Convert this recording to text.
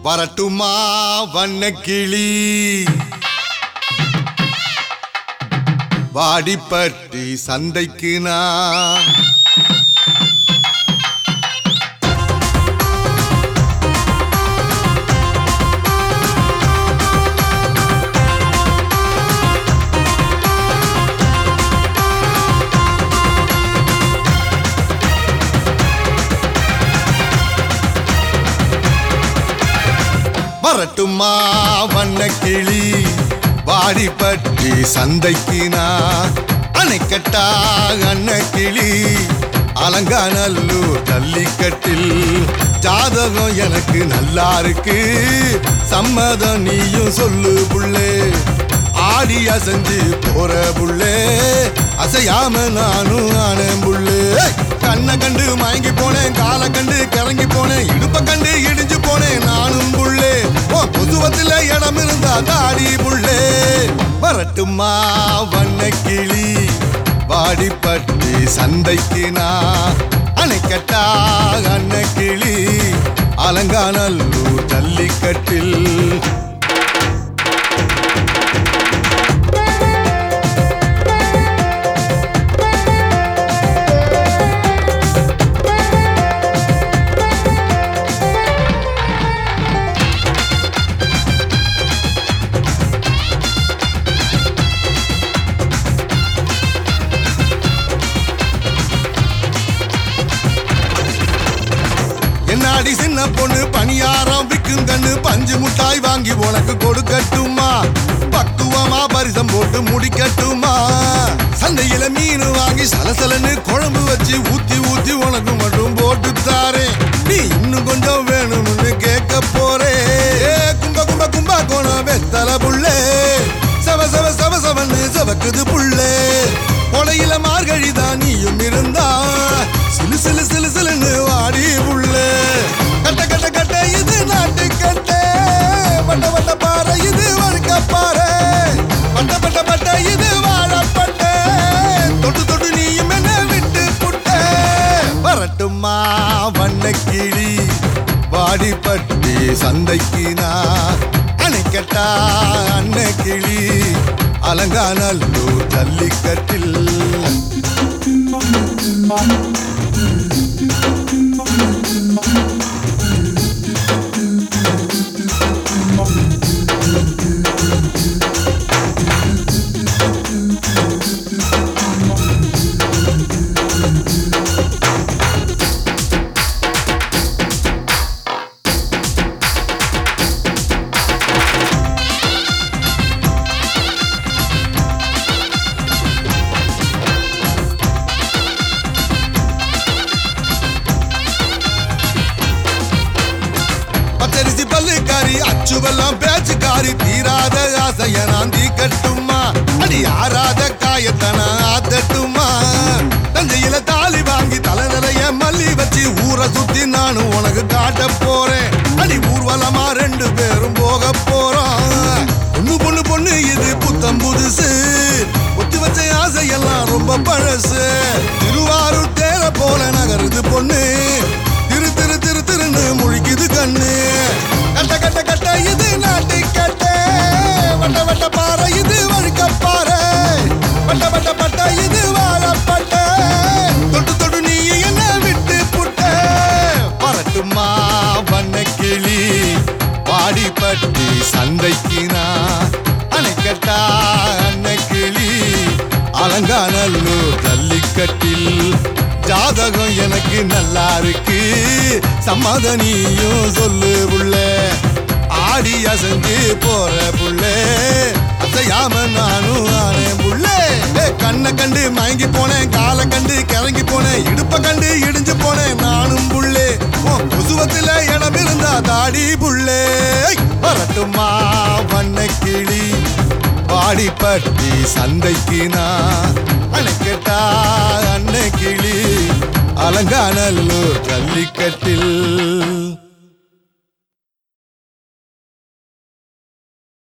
வரட்டுமா வண்ணக்கிளி வாடிப்பட்டி சந்தைக்கு நான் வரட்டுமா வண்ணக்கிளி வாடிப்பட்டி சந்தைக்கு நான் அணைக்கட்டா அன்னக்கிளி அலங்காநல்லூர் ஜல்லிக்கட்டில் ஜாதகம் எனக்கு நல்லா இருக்கு சம்மதம் நீயும் சொல்லு புள்ளே ஆடி அசைஞ்சு போற புள்ளே அசையாம நானும் ஆனேன் புள்ளே கண்ணை கண்டு மயங்கி போனேன் காலை கண்டு கிறங்கி போனேன் இடுப்ப கண்டு இடிஞ்சு போனேன் நானும் புள்ளே ஓ புதுவத்துல இடம் இருந்தா தாடி புள்ளே வரட்டுமா வண்ணக்கிளி வாடிப்பட்டி சந்தைக்கு நான் அணைக்கட்டா அன்னக்கிளி அலங்காநல்லூர் ஜல்லிக்கட்டில் என்னாடி சின்ன பொண்ணு பணியாரம் விக்கும் கண்ணு பஞ்சு முட்டாய் வாங்கி உனக்கு கொடுக்கட்டுமா பக்குவமா பரிசம் போட்டு முடிக்கட்டுமா சந்தையில மீன் வாங்கி சலசலன்னு குழம்பு வச்சு ஊத்தி ஊத்தி உனக்கு மட்டும் போட்டு தாரேன் நீ இன்னும் கொஞ்சம் வேணும்னு கேட்க போறே ஏ, கும்ப கும்ப கும்பா கோணம் வெத்தல புள்ளே சவ சவ சவ சவன்னு சவக்குது புள்ளே கொடையில மார்கழி தான் நீயும் இருந்தா சிலு சிலு சிலு சிலுன்னு வாடி புள்ள கட்ட கட்ட கட்ட இது நாட்டு கட்ட வட்ட வட்ட பாறை இது வழுக்க பாறை பட்ட பட்ட பட்ட இது வாழப்பட்ட தொட்டு தொட்டு நீயும் என்ன விட்டு புட்ட வரட்டுமா வண்ணக்கிளி வாடிப்பட்டி சந்தைக்கு நான் அணைக்கட்டா அன்னக்கிளி அலங்காநல்லூர் ஜல்லிக்கட்டில் பச்சரிசி பல்லுக்காரி அச்சுவெல்லாம் பேச்சுக்காரி தீராத ஆசைய நான் தீ கட்டுமா அடி ஆறாத காயத்தை நான் ஆத்தட்டுமா தஞ்சையில தாலி வாங்கி தலை நிறைய மல்லி வச்சு ஊரை சுத்தி நானும் உனக்கு காட்ட போறேன் அடி ஊர்வலமா ரெண்டு பேரும் போக போறோம் பொண்ணு பொண்ணு பொண்ணு இது புத்தம் புதுசு ஒத்தி வச்ச ஆசையெல்லாம் ரொம்ப பழசு திருவாரூர் தேர போல நகருது பொண்ணு திரு திரு திரு திருன்னு முழிக்குது கண்ணு கட்ட கட்ட கட்ட இது நாட்டு கட்ட வட்ட வட்ட பாறை இது வழுக்க பாறை வட்ட வட்ட பட்ட இது வாழப்பட்ட தொட்டு தொட்டு நீ என்ன விட்டு புட்ட வரட்டுமா வண்ணக்கிளி வாடிப்பட்டி சந்தைக்கு நான் அணைக்கட்டா அன்னக்கிளி அலங்காநல்லூர் ஜல்லிக்கட்டில் ஜாதகம் எனக்கு நல்லா இருக்கு சம்மதனியும் சொல்லு புள்ள ஆடி அசைஞ்சு போற புள்ள அசையாம நானும் ஆனேன் புள்ள ஏ, கண்ணை கண்டு மயங்கி போனேன் காலை கண்டு கிறங்கி போனேன் இடுப்ப கண்டு இடிஞ்சு போனேன் நானும் புள்ளே உன் புசுவத்துல இடம் இருந்தா தாடி புள்ளே வரட்டுமா வண்ணக்கிளி வாடிப்பட்டி சந்தைக்கு நான் அணைக்கட்டா அன்னை கிளி அலங்காநல்லூர் ஜல்லிக்கட்டில்